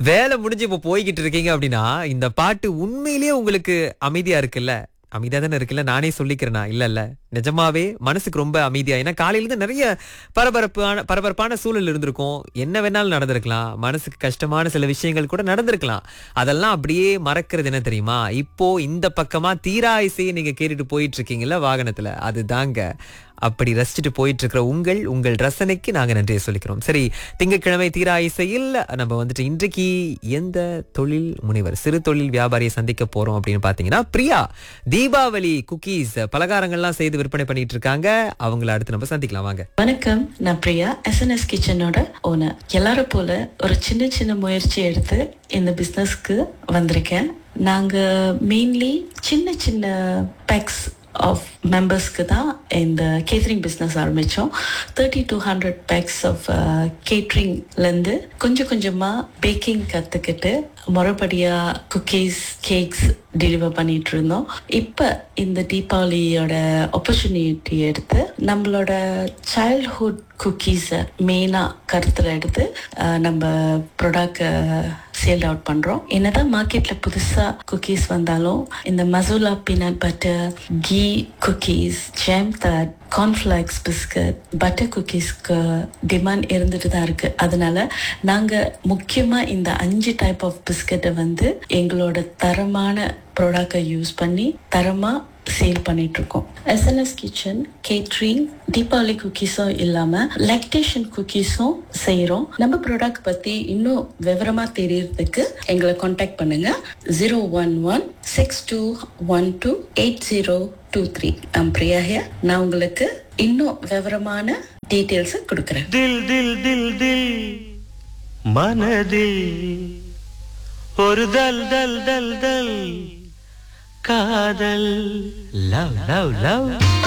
வேலை முடிஞ்சு இப்ப போய்கிட்டு இருக்கீங்க அப்படின்னா இந்த பாட்டு உண்மையிலேயே உங்களுக்கு அமைதியா இருக்குல்ல அமைதியா தானே இருக்குல்ல நானே சொல்லிக்கிறேனா இல்ல இல்ல நிஜமாவே மனசுக்கு ரொம்ப அமைதியா ஏன்னா காலையில இருந்து நிறைய பரபரப்பான பரபரப்பான சூழல் இருந்திருக்கும் என்ன வேணாலும் நடந்திருக்கலாம் மனசுக்கு கஷ்டமான சில விஷயங்கள் கூட நடந்திருக்கலாம் அதெல்லாம் அப்படியே மறக்கிறது என்ன தெரியுமா இப்போ இந்த பக்கமா தீரா இசையை நீங்க கேட்டுட்டு போயிட்டு இருக்கீங்கல்ல வாகனத்துல அதுதாங்க அப்படி ரசிச்சுட்டு போயிட்டு இருக்கிற உங்கள் உங்கள் ரசனைக்கு நாங்க நன்றியை சொல்லிக்கிறோம் சரி திங்கட்கிழமை தீரா இசையில் நம்ம வந்துட்டு இன்றைக்கு எந்த தொழில் முனைவர் சிறு தொழில் வியாபாரியை சந்திக்க போறோம் அப்படின்னு பாத்தீங்கன்னா பிரியா தீபாவளி குக்கீஸ் பலகாரங்கள்லாம் செய்து விற்பனை பண்ணிட்டு இருக்காங்க அவங்கள அடுத்து நம்ம சந்திக்கலாம் வாங்க வணக்கம் நான் பிரியா எஸ்என்எஸ் கிச்சனோட ஓனர் எல்லாரும் போல ஒரு சின்ன சின்ன முயற்சி எடுத்து இந்த பிஸ்னஸ்க்கு வந்திருக்கேன் நாங்க மெயின்லி சின்ன சின்ன பேக்ஸ் ஆஃப் மெம்பர்ஸ்க்கு தான் இந்த கேட்ரிங் பிஸ்னஸ் ஆரம்பித்தோம் thirty two hundred packs of கேட்ரிங்லேருந்து கொஞ்சம் கொஞ்சமாக பேக்கிங் கற்றுக்கிட்டு முறைப்படியாக குக்கீஸ் கேக்ஸ் டெலிவர் பண்ணிட்டு இருந்தோம் இப்போ இந்த தீபாவளியோட ஆப்பர்ச்சுனிட்டி எடுத்து நம்மளோட சைல்ட்ஹுட் குக்கீஸை மெயினாக கருத்தில் எடுத்து அஹ், நம்ம ப்ராடக்ட் சேல் அவுட் பண்ணுறோம் என்னதான் மார்க்கெட்டில் புதுசாக குக்கீஸ் வந்தாலும் இந்த மசூலா பீனட் பட்டர் கீ குக்கீஸ் ஜேம் தட் கார்ன்ஃப்ளாக்ஸ் பிஸ்கட் பட்டர் குக்கீஸ்க்கு டிமாண்ட் இருந்துட்டு தான் இருக்கு அதனால நாங்கள் முக்கியமாக இந்த அஞ்சு டைப் ஆஃப் பிஸ்கட்டை வந்து எங்களோட தரமான ப்ராடக்டை யூஸ் பண்ணி தரமாக சேல் பண்ணிட்டு இருக்கோம் எஸ்என்எஸ் கிச்சன் கேட்ரிங் தீபாவளி குக்கீஸும் இல்லாம லாக்டேஷன் குக்கீஸும் செய்றோம் நம்ம ப்ராடக்ட் பத்தி இன்னும் விவரமா தெரியறதுக்கு எங்களை காண்டாக்ட் பண்ணுங்க zero one one six two one two eight zero two three I'm Priya here. நான் உங்களுக்கு இன்னும் விவரமான டீட்டெயில்ஸ் கொடுக்குறேன் ദിൽ ദിൽ ദിൽ ദിൽ മനതിൽ ഒരു ദൽ ദൽ ദൽ ദൽ കാതൽ ലവ് ലവ് ലവ്